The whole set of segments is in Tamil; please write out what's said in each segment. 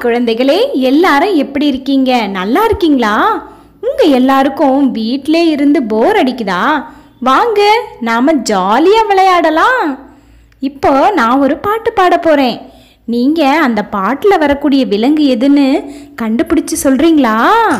குழந்தைகளே எல்லாரும் எப்படி இருக்கீங்க நல்லா இருக்கீங்களா உங்க எல்லாருக்கும் வீட்டிலே இருந்து போர் அடிக்குதா வாங்க நாம ஜாலியா விளையாடலாம் இப்போ நான் ஒரு பாட்டு பாட போறேன் நீங்க அந்த பாட்டுல வரக்கூடிய விலங்கு எதுன்னு கண்டுபிடிச்சு சொல்றீங்களா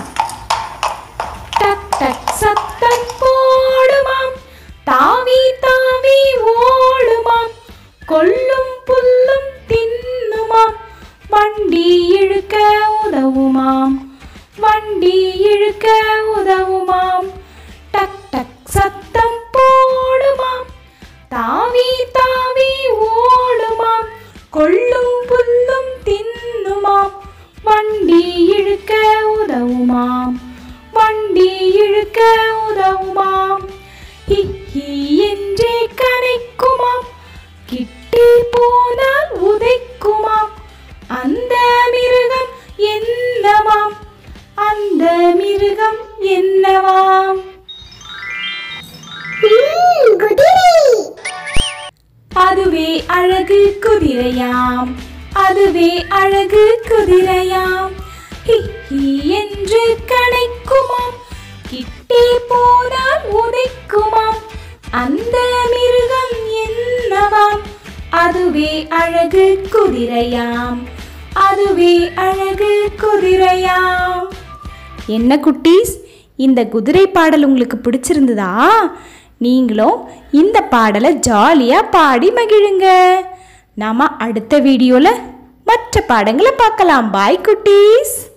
டக் டக் சத்தம் போடுமாம் தாவி தாவி ஓடுமாம் கொல்லும் புல்லும் தின்னுமாம் வண்டி இழுக்க உதவுமாம் வண்டி இழுக்க உதவுமாம் டக் டக் சத்தம் போடுமாம் தாவி தாவி ஓடுமாம் கொல்லும் புல்லும் தின்னுமாம் வண்டி இழுக்க உதவுமாம் வண்டி இழுக்க உதவுமாம் ஹி ஹி என்றே கனைக்குமாம் கிட்டி போனால் உதைக்குமாம் அந்த மிருகம் என்னவாம் அந்த மிருகம் என்னவாம் அதுவே அழகு குதிரையாம் அதுவே அழகு குதிரையாம் ஹி ஹி என்று கனைக்குமாம் கிட்டே போனால் உதைக்குமாம் அந்த மிருகம் என்னவாம் அதுவே அழகு குதிரையாம் அதுவே அழகு குதிரையாம் என்ன குட்டீஸ் இந்த குதிரை பாடல் உங்களுக்கு பிடிச்சிருந்ததா நீங்களும் இந்த பாடலை ஜாலியாக பாடி மகிழுங்க நாம அடுத்த வீடியோவில் மற்ற பாடங்களை பார்க்கலாம் பாய் குட்டீஸ்